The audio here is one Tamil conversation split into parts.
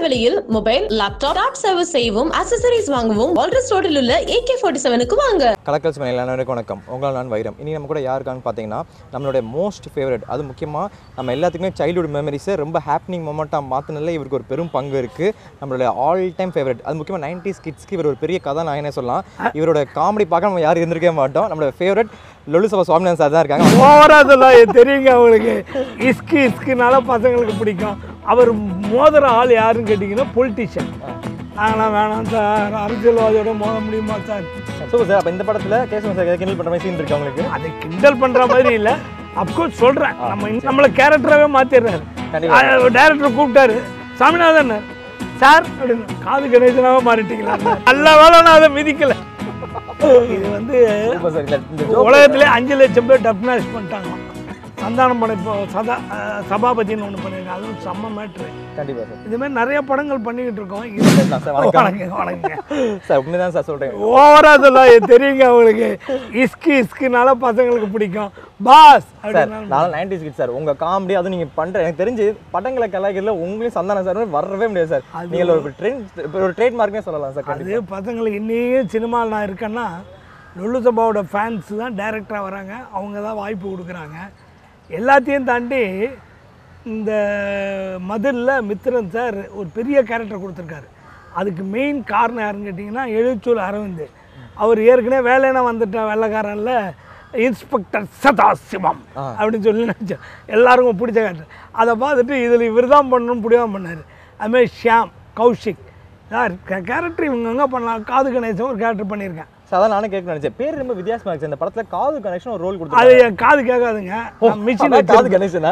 விலையில் மொபைல் லேப்டாப் டாப் சர்வீஸ் செய்யவும் அக்சசரிஸ் வாங்கவும் வால்ரஸ் ரோட்டில் உள்ள ஏகே ஃபார்ட்டி செவனுக்கு வாங்க கலக்கல் சுமை எல்லாருக்கும் வணக்கம் உங்களால் நான் வைரம் இனி நம்ம கூட யாருக்கான்னு பார்த்தீங்கன்னா நம்மளுடைய மோஸ்ட் ஃபேவரட் அது முக்கியமாக நம்ம எல்லாத்துக்குமே சைல்ட்ஹுட் மெமரிஸை ரொம்ப ஹாப்பனிங் மொமெண்ட்டாக மாற்றினதில் இவருக்கு ஒரு பெரும் பங்கு இருக்குது நம்மளுடைய ஆல் டைம் ஃபேவரட் அது முக்கியமாக நைன்டிஸ் கிட்ஸ்க்கு இவர் ஒரு பெரிய கதாநாயகனே சொல்லலாம் இவரோட காமெடி பார்க்க நம்ம யாரும் இருந்திருக்கவே மாட்டோம் நம்மளோட ஃபேவரட் லொலு சபா சுவாமிநாதன் சார் தான் இருக்காங்க ஓவரா சொல்ல தெரியுங்க அவங்களுக்கு இஸ்கு இஸ்குனால பசங்களுக்கு பிடிக்கும் அவர் மோதுற ஆள் யாருன்னு கேட்டிங்கன்னா பொலிட்டிஷியன் நாங்களாம் வேணாம் சார் அரசியல்வாதியோட மோத முடியுமா சார் சூப்பர் சார் அப்போ இந்த படத்தில் கேசவன் சார் கிண்டல் பண்ணுற மாதிரி சீன் இருக்கு அவங்களுக்கு அதை கிண்டல் பண்ற மாதிரி இல்லை அப்கோர்ஸ் சொல்றேன் நம்ம இன்னும் நம்மளை கேரக்டராகவே மாத்திடுறாரு கண்டிப்பா. டேரக்டர் கூப்பிட்டாரு சாமிநாதன் சார் அப்படின்னு காது கணேசனாவே மாறிட்டீங்களா நல்ல வேலை நான் அதை மிதிக்கல இது வந்து சூப்பர் சார் இல்லை இந்த joke- உலகத்திலே அஞ்சு லட்சம் பேர் டப்னாஷ் பண்ணிட்டாங்க சந்தானம் படம் இப்போ சதா அஹ், சபாபதினு ஒன்று பண்ணியிருக்காங்க அதுவும் செம்ம மேட்ரு கண்டிப்பாக சார் இது மாதிரி நிறைய படங்கள் பண்ணிக்கிட்டு இருக்கோம் இது சார் வணக்கம் வணக்கம் வணக்கம் சார் உண்மை தான் சார் சொல்கிறேன் ஓவரா சொல்ல தெரியுங்க அவங்களுக்கு இஸ்கு இஸ்குனால பசங்களுக்கு பிடிக்கும் பாஸ் சார் அப்படின்னா நான் நைன்டிஸ் கிட் சார் உங்க காமெடி அதுவும் நீங்க பண்ற எனக்கு தெரிஞ்சு படங்களை கலாய்க்கிறதுல உங்களையும் சந்தானம் சார் வரவே முடியாது சார் நீங்க ஒரு ட்ரெண்ட் ஒரு ட்ரேட் மார்க்னே சொல்லலாம் சார் அது பசங்களுக்கு இன்னையும் சினிமாவில் நான் இருக்கேன்னா லொல்லு சபாவோட ஃபேன்ஸ் தான் டைரக்டராக வராங்க அவங்க தான் வாய்ப்பு கொடுக்குறாங்க எல்லாத்தையும் தாண்டி இந்த மதுரில் மித்திரன் சார் ஒரு பெரிய கேரக்டர் கொடுத்துருக்காரு அதுக்கு மெயின் காரணம் யாருன்னு கேட்டிங்கன்னா எழுச்சூர் அரவிந்த் அவர் ஏற்கனவே வேலைனா வந்துட்ட வெள்ளக்காரன்ல இன்ஸ்பெக்டர் சதாசிவம் அப்படின்னு சொல்லி நினச்சோம் எல்லாருக்கும் பிடிச்ச கேரக்டர் அதை பார்த்துட்டு இதில் இவர் தான் பண்ணணும் பிடிவாம பண்ணார் அதுமாதிரி ஷியாம் கௌஷிக் சார் கேரக்டர் இவங்க எங்கே பண்ணலாம் காது கணேசன் ஒரு கேரக்டர் பண்ணியிருக்கேன் சார் அதான் நானும் கேட்க நினைச்சேன் பேர் ரொம்ப வித்தியாசமா இருக்கு இந்த படத்துல காது கனெக்ஷன் ஒரு ரோல் அது கொடுத்தாங்க என் காது கேட்காதுங்க மிஷின் காது கணேசனா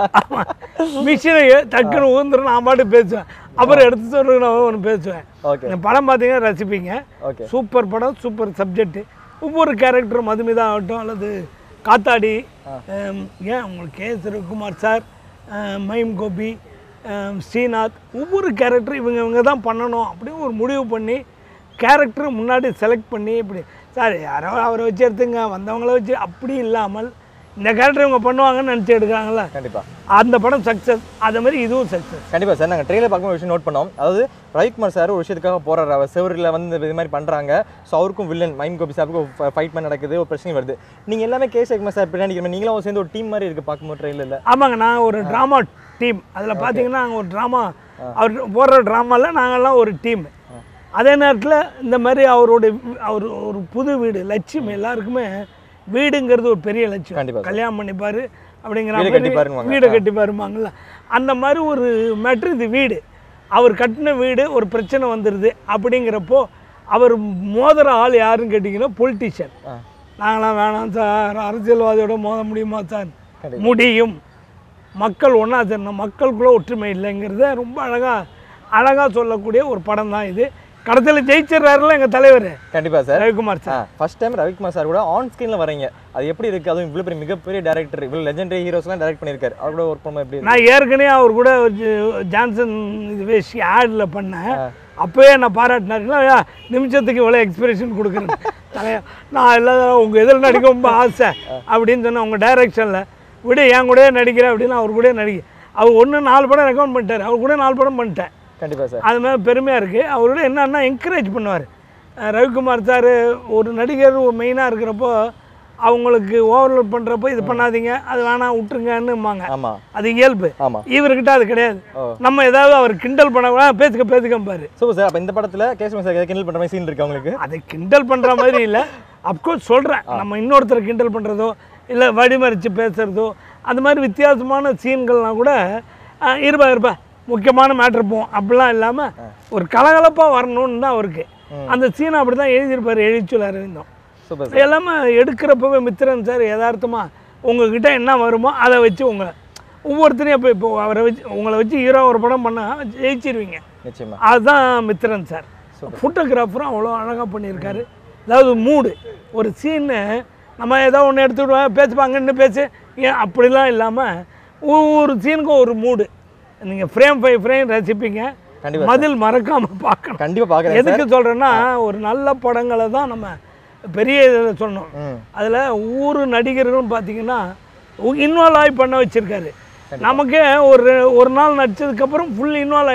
மிஷினை டக்குன்னு ஊந்துரும் நான் பாட்டு பேசுவேன் அப்புறம் எடுத்து சொல்றது நான் ஒன்று பேசுவேன் ஓகே இந்த படம் பார்த்தீங்கன்னா ரசிப்பீங்க ஓகே சூப்பர் படம் சூப்பர் சப்ஜெக்ட் ஒவ்வொரு கேரக்டரும் மதுமிதா ஆகட்டும் அல்லது காத்தாடி ஹம், ஏன் உங்களுக்கு கே சிவகுமார் சார் ஹம், மைம் கோபி ஹம், ஸ்ரீநாத் ஒவ்வொரு கேரக்டரும் இவங்க இவங்க தான் பண்ணணும் அப்படின்னு ஒரு முடிவு பண்ணி கேரக்டர் முன்னாடி செலக்ட் பண்ணி இப்படி சார் யாரோ அவரை வச்சு எடுத்துங்க வந்தவங்கள வச்சு அப்படி இல்லாமல் இந்த கேரக்டர் இவங்க பண்ணுவாங்கன்னு நினச்சி எடுக்கிறாங்களே கண்டிப்பா அந்த படம் சக்ஸஸ் அதே மாதிரி இதுவும் சக்ஸஸ் கண்டிப்பா சார் நாங்க ட்ரெயிலர் பார்க்கும்போது ஒரு விஷயம் நோட் பண்ணோம் அதாவது ரவிக்குமார் சார் ஒரு விஷயத்துக்காக போறாரு அவர் செவரில் வந்து இது மாதிரி பண்றாங்க ஸோ அவருக்கும் வில்லன் மைம் கோபி சாருக்கும் ஃபைட் பண்ண நடக்குது ஒரு பிரச்சனை வருது நீங்க எல்லாமே கே சேகுமார் சார் பின்னாடி இருக்கிற மாதிரி நீங்களும் சேர்ந்து ஒரு டீம் மாதிரி இருக்கு பார்க்கும்போது ட்ரெயிலர்ல ஆமாங்க நான் ஒரு ட்ராமா டீம் அதில் பார்த்தீங்கன்னா நாங்கள் ஒரு ட்ராமா அவர் போடுற ட்ராமாவில் நாங்கள்லாம் ஒரு டீம் அதே நேரத்தில் இந்த மாதிரி அவரோட வி- அவர் ஒரு புது வீடு லட்சியம் எல்லாருக்குமே வீடுங்கிறது ஒரு பெரிய லட்சியம் கண்டிப்பா சார். கல்யாணம் பண்ணிப்பார் அப்படிங்கிற வீடு மாதிரி கட்டிப்பாருன்னுவாங்க. வீடு கட்டிப்பாருமாங்கல்ல அந்த மாதிரி ஒரு மேட்ரு இது வீடு அவர் கட்டின வீடு ஒரு பிரச்சனை வந்துடுது அப்படிங்கிறப்போ அவர் மோதுற ஆள் யாருன்னு கேட்டிங்கன்னா பொலிட்டிஷியன் ஆ. நாங்களாம் வேணாம் சார் அரசியல்வாதியோட மோத முடியுமா சார் கண்டிப்பா. முடியும் மக்கள் ஒன்றா சேரணும் மக்களுக்குள்ள ஒற்றுமை இல்லைங்கிறத ரொம்ப அழகாக அழகாக சொல்லக்கூடிய ஒரு படம் தான் இது கடைசியில் ஜெயிச்சிடுறாருல எங்கள் தலைவர் கண்டிப்பா sir Ravikumar sir first time Ravikumar sir கூட ஆன் ஸ்க்ரீனில் வரீங்க அது எப்படி இருக்கு அதுவும் இவ்வளோ பெரிய மிகப்பெரிய டேரக்டர் இவ்வளோ லெஜெண்டரி ஹீரோஸ்லாம் டைரக்ட் பண்ணியிருக்காரு அவர் கூட ஒர்க் பண்ண எப்படி இருக்கு நான் ஏற்கனவே அவர் கூட ஜ- ஜான்சன் இது வேஷி ஆடில் பண்ணேன் அப்போயே நான் பாராட்டினாருங்களா நிமிஷத்துக்கு இவ்வளோ எக்ஸ்பிரஷன் கொடுக்குறேன் தலையா நான் எல்லாம் உங்கள் எதில் நடிக்க ரொம்ப ஆசை அப்படின்னு சொன்னேன் உங்கள் டைரக்ஷனில் விடு என் கூடயே நடிக்கிறேன் அப்படின்னு அவர் கூட நடிக்க அவர் ஒன்று நாலு படம் ரெக்கமெண்ட் பண்ணிட்டார் அவர் கூட நாலு படம் பண்ணிட்டேன் கண்டிப்பா சார் அது மாதிரி பெருமையாக இருக்குது அவரோட என்னன்னா என்கரேஜ் பண்ணுவார் ரவிக்குமார் சார் ஒரு நடிகர் மெயினாக இருக்கிறப்போ அவங்களுக்கு ஓவர்லோட் பண்ணுறப்போ இது பண்ணாதீங்க அது வேணாம் விட்டுருங்கன்னுமாங்க ஆமா அது இயல்பு ஆமா இவர்கிட்ட அது கிடையாது ஓ. நம்ம ஏதாவது அவர் கிண்டல் பண்ண கூட பேசுக்க பேசுக்க பாரு சூப்பர் சார் அப்போ இந்த படத்துல கேசவன் சார் கிண்டல் பண்ற மாதிரி சீன் இருக்கு உங்களுக்கு அதை கிண்டல் பண்ணுற மாதிரி இல்லை அப்கோர்ஸ் சொல்கிறேன் நம்ம இன்னொருத்தரை கிண்டல் பண்ணுறதோ இல்லை வடிமறித்து பேசுகிறதோ அந்த மாதிரி வித்தியாசமான சீன்கள்லாம் கூட ஆ, இருப்பா இருப்பா முக்கியமான மேட்ரு போவோம் அப்படிலாம் இல்லாமல் ஒரு கலகலப்பாக வரணும்னு தான் அவருக்கு அந்த சீனை அப்படி தான் எழுதியிருப்பார் எழுச்சொல் அரவிந்தம் சூப்பர் சார் எல்லாமே எடுக்கிறப்பவே மித்திரன் சார் யதார்த்தமாக உங்ககிட்ட என்ன வருமோ அதை வச்சு உங்களை ஒவ்வொருத்தரையும் இப்போ இப்போ அவரை வச்சு உங்களை வச்சு ஹீரோ ஒரு படம் பண்ணால் ஜெயிச்சிருவீங்க நிச்சயமா அதுதான் மித்திரன் சார் ஃபோட்டோகிராஃபரும் அவ்வளோ அழகாக பண்ணியிருக்காரு அதாவது மூடு ஒரு சீனு நம்ம ஏதோ ஒன்று எடுத்துக்கிடுவோம் பேசுப்பாங்கன்னு பேசு ஏன் அப்படிலாம் இல்லாமல் ஒவ்வொரு சீனுக்கும் ஒரு மூடு நீங்கள் ஃப்ரேம் பை ஃப்ரேம் ரசிப்பீங்க கண்டிப்பா மதில் மறக்காமல் பார்க்கணும் கண்டிப்பா பார்க்குறேன் சார் எதுக்கு சொல்கிறேன்னா ஒரு நல்ல படங்களை தான் நம்ம பெரிய இதில் சொன்னோம் ம் அதில் ஒவ்வொரு நடிகர்களும் பார்த்தீங்கன்னா இன்வால்வ் ஆகி பண்ண வச்சுருக்காரு நமக்கே ஒரு ஒரு நாள் நடிச்சதுக்கப்புறம் ஃபுல் இன்வால்வ் ஆகிடுது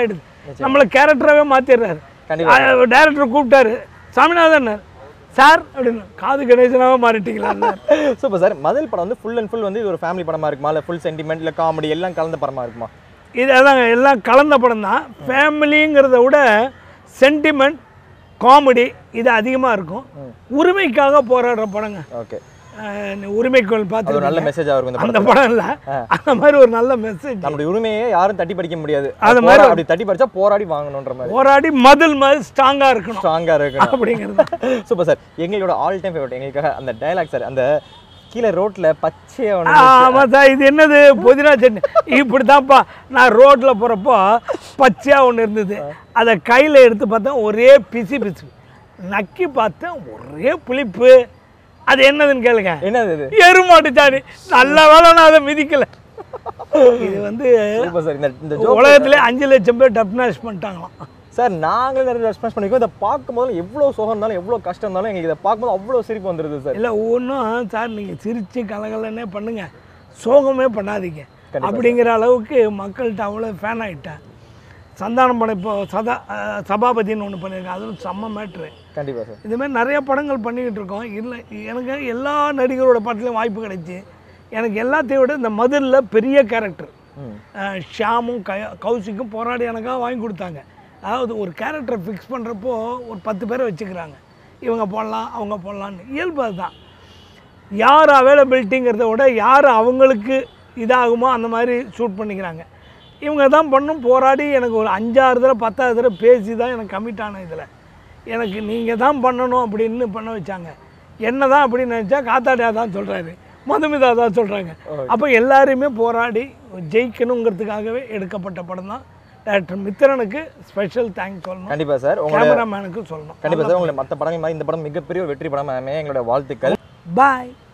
நம்மளை கேரக்டராகவே மாற்றிடுறாரு கண்டிப்பா. டேரக்டர் கூப்பிட்டாரு சாமிநாதன் சார் அப்படின்னு காது கணேசனாவே மாறிட்டீங்களா சூப்பர் சார் மதில் படம் வந்து ஃபுல் அண்ட் ஃபுல் வந்து இது ஒரு ஃபேமிலி படமா இருக்குமா இல்லை ஃபுல் சென்டிமெண்ட் இல்லை காமெடி எல்லாம் கலந்த படமா இருக்குமா இது அதாங்க எல்லாம் கலந்த படம் தான் ஃபேமிலிங்கிறத விட சென்டிமெண்ட் காமெடி இது அதிகமாக இருக்கும் உரிமைக்காக போராடுற படங்க ஓகே அஹ் உரிமைக்குள் அது ஒரு நல்ல பார்த்து மெசேஜாக இருக்கும் இந்த அந்த படம் படம் இல்லை அந்த மாதிரி ஒரு நல்ல மெசேஜ் நம்மளுடைய உரிமையை யாரும் தட்டி படிக்க முடியாது அது அது மாதிரி- அப்படி தட்டி படிச்சா போராடி வாங்கணுன்ற மாதிரி போராடி மதில் மாதிரி ஸ்ட்ராங்காக இருக்கணும் ஸ்ட்ராங்கா இருக்கணும் அப்படிங்கிறது சூப்பர் சார் எங்களோட ஆல் டைம் ஃபேவரட் எங்களுக்காக அந்த டயலாக் சார் அந்த கீழே ரோட்ல பச்சையா ஒண்ணு ஆமாம் சார் இது என்னது புதினா சட்னி இப்படி தான்ப்பா நான் ரோட்டில் போகிறப்போ பச்சையாக ஒன்று இருந்தது அதை கையில் எடுத்து பார்த்தா ஒரே பிசி பிசு நக்கி பார்த்தேன் ஒரே புளிப்பு அது என்னதுன்னு கேளுங்க என்னது இது எருமாட்டு சாணி நல்ல வேலை நான் அதை மிதிக்கல இது வந்து சூப்பர் சார் இந்த இந்த joke- உலகத்திலே அஞ்சு லட்சம் பேர் டப்னாஷ் பண்ணிட்டாங்களாம் சார் நாங்களே நிறைய ரெஸ்பான்ஸ் பண்ணிக்கோ இதை பார்க்கும்போது எவ்வளோ சோகம் இருந்தாலும் எவ்வளோ கஷ்டம் இருந்தாலும் எங்களுக்கு இதை பார்க்கும்போது அவ்வளோ சிரிப்பு வந்துருது சார் இல்லை ஒவ்வொன்றும் சார் நீங்கள் சிரித்து கலகலன்னே பண்ணுங்க சோகமே பண்ணாதீங்க அப்படிங்கிற அளவுக்கு மக்கள்கிட்ட அவ்வளோ ஃபேன் ஆகிட்டேன் சந்தானம் படம் இப்போ சதா அஹ், சபாபதின்னு ஒன்று பண்ணியிருக்கேன் அதுவும் செம்ம மேட்ரு கண்டிப்பா சார் இதுமாதிரி நிறைய படங்கள் பண்ணிக்கிட்டு இருக்கோம் இல்லை எனக்கு எல்லா நடிகரோட படத்துலையும் வாய்ப்பு கிடைச்சி எனக்கு எல்லாத்தையும் விட இந்த மதுரில் பெரிய கேரக்டர் ம் ஷியாமும் க கௌசிக்கும் போராடி எனக்காக வாங்கி கொடுத்தாங்க அதாவது ஒரு கேரக்டரை ஃபிக்ஸ் பண்ணுறப்போ ஒரு பத்து பேரை வச்சுக்கிறாங்க இவங்க போடலாம் அவங்க போடலான்னு இயல்பு அதுதான் யார் அவைலபிலிட்டிங்கிறத விட யார் அவங்களுக்கு இதாகுமோ அந்த மாதிரி ஷூட் பண்ணிக்கிறாங்க இவங்க தான் பண்ணும் போராடி எனக்கு ஒரு அஞ்சாறு தடவை பத்தாவது தடவை பேசி தான் எனக்கு கமிட் ஆன இதில் எனக்கு நீங்கள் தான் பண்ணணும் அப்படின்னு பண்ண வச்சாங்க என்ன தான் அப்படின்னு நினச்சா காத்தாடியா தான் சொல்கிறாரு மதுமிதா தான் சொல்கிறாங்க அப்போ எல்லாரையுமே போராடி ஜெயிக்கணுங்கிறதுக்காகவே எடுக்கப்பட்ட படம் தான் டேரக்டர் மித்திரனுக்கு ஸ்பெஷல் தேங்க்ஸ் சொல்லணும் கண்டிப்பா சார் உங்களோட கேமராமேனுக்கு சொல்லணும் கண்டிப்பா சார் உங்களை மற்ற படங்கள் மாதிரி இந்த படம் மிகப்பெரிய ஒரு வெற்றி படம் எங்களோட வாழ்த்துக்கள் பாய்